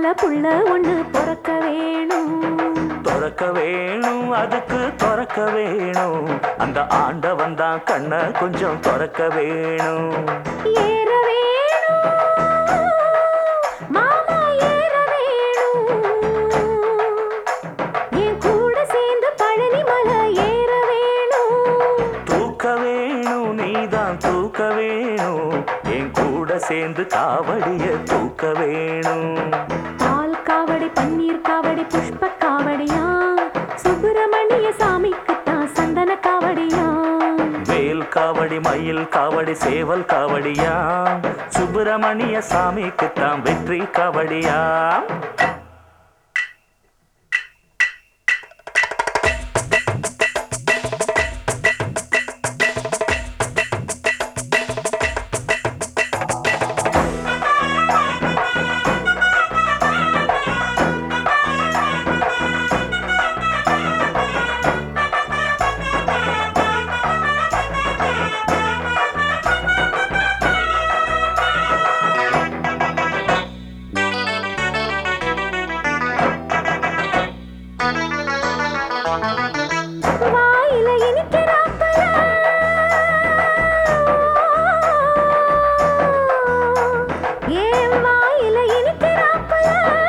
போல புள்ள ஒண்ணு பிறக்க வேணும் துறக்க வேணும் அதுக்கு துறக்க வேணும் அந்த ஆண்டவன் தான் கண்ணை கொஞ்சம் துறக்க வேணும் ஏற வேணும் மாமா ஏற வேணும் என் கூட சேர்ந்து பழனி மலை ஏற வேணும் தூக்க வேணும் நீதான் தூக்க வேணும் என் கூட சேர்ந்து காவடிய தூக்க வேணும் பால் காவடி பன்னீர் காவடி புஷ்ப காவடியா சுப்பிரமணிய சாமிக்குத்தான் சந்தன காவடியா வேல் காவடி மயில் காவடி சேவல் காவடியா சுப்பிரமணிய சாமிக்குத்தான் வெற்றி காவடியா வாயில இனிக்கிறாப்பல ஏன் வாயில இனிக்கிறாப்பல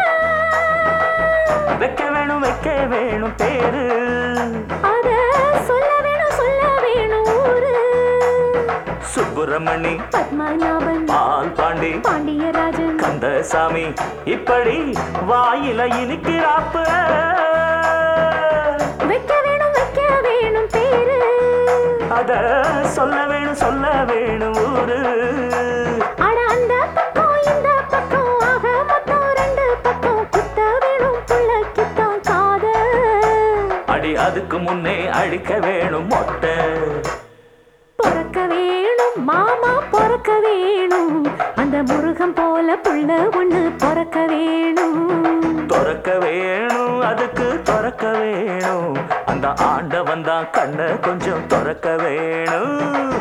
வைக்க வேணும் வைக்க வேணும் பேரு அத சொல்ல வேணும் சொல்ல வேணும் ஊரு சுப்பிரமணி பத்மநாபன் பால் பாண்டி பாண்டியராஜன் கந்தசாமி இப்படி வாயில இனிக்கிறாப்ப வைக்க வேணும் வைக்க வேணும் பேரு அத சொல்ல வேணும் சொல்ல வேணும் ஊரு அட அந்த பக்கம் இந்த பக்கம் ஆக மொத்தம் ரெண்டு பக்கம் குத்த வேணும் புள்ளக்கித்தான் காதல் அடி அதுக்கு முன்னே அழிக்க வேணும் மொட்டை பொறக்க வேணும் மாமா பொறக்க வேணும் அந்த முருகன் போல புள்ள ஒண்ணு பொறக்க வேணும் துறக்க வேணும் அதுக்கு துறக்க வேணும் அந்த ஆண்டவன் தான் கண்ணை கொஞ்சம் துறக்க வேணும்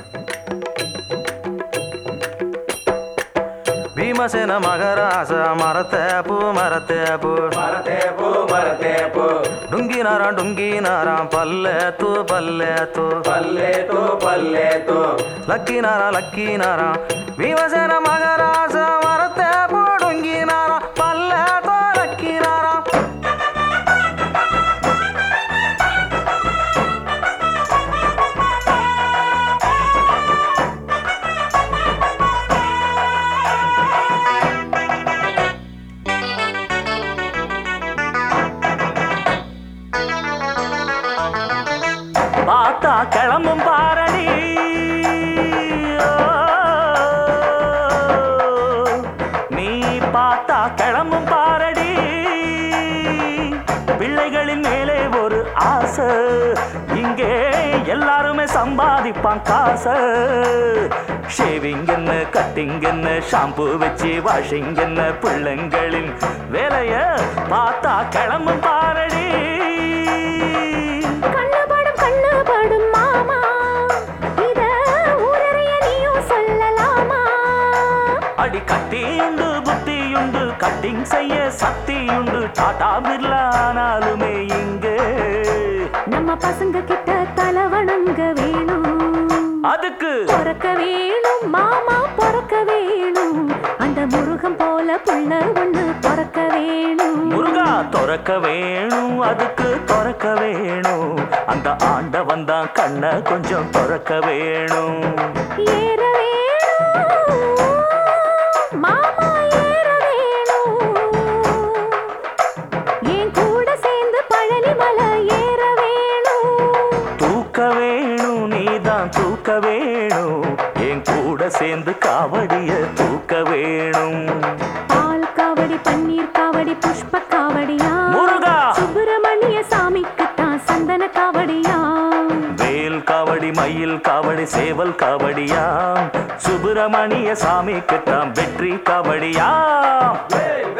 ಭೀಮಸೇನ ಮಗರಾಸ ಮರತೆ ಪೂ ಮರತೆ ಪೂ மரத்தே பூ மரத்தே பூ ಡುಂಗಿನಾರ ಡುಂಗಿನಾರ ಪಲ್ಲೆ ತೂ ಪಲ್ಲೆ ತೂ பல்லே தூ பல்லே தூ ಲಕ್ಕಿನಾರ ಲಕ್ಕಿನಾರ ಭೀಮಸೇನ ಮಗರಾಸ ಮರತೆ ಪೂ ಡುಂಗಿನಾರ ಪಲ್ಲೆ ತೋ ಲಕ್ಕಿನಾರ பார்த்தா கிளம்பும் பாரடி நீ பார்த்தா கிளம்பும் பாரடி பிள்ளைகளின் மேலே ஒரு ஆசை இங்கே எல்லாருமே சம்பாதிப்பான் காசு ஷேவிங் என்ன கட்டிங் என்ன ஷாம்பு வச்சு வாஷிங் என்ன பிள்ளைங்களின் வேலைய பார்த்தா கிளம்பும் பாரடி கண்ணுபடும் கண்ணுபடும் மாமா இத ஊரறைய நீயும் சொல்லலாமா அடி கத்தியுண்டு புத்தியுண்டு கட்டிங் செய்ய சக்தியுண்டு டாடா பிர்லானாலுமே இங்கே நம்ம பசங்க கிட்ட தலை வணங்க வேணும் அதுக்கு பொறக்க வேணும் மாமா பொறக்க வேணும் அந்த முருகன் போல புள்ள ஒண்ணு பொறக்க வேணும் முருகா துறக்க வேணும் அதுக்கு துறக்க வேணும் அந்த ஆண்டவன் தான் கண்ணை கொஞ்சம் துறக்க வேணும் ஏற வேணும் மாமா ஏற வேணும் என் கூட சேர்ந்து பழனி மலை ஏற வேணும் தூக்க வேணும் நீதான் தூக்க வேணும் என் கூட சேர்ந்து காவடிய தூக்க வேணும் பால் காவடி பன்னீர் காவடி புஷ்ப காவடியா முருகா! சுப்பிரமணிய சாமிக்குத்தான் சந்தன காவடியா வேல் காவடி மயில் காவடி சேவல் காவடியா சுப்பிரமணிய சாமி கிட்டாம் வெற்றி காவடியா வேல்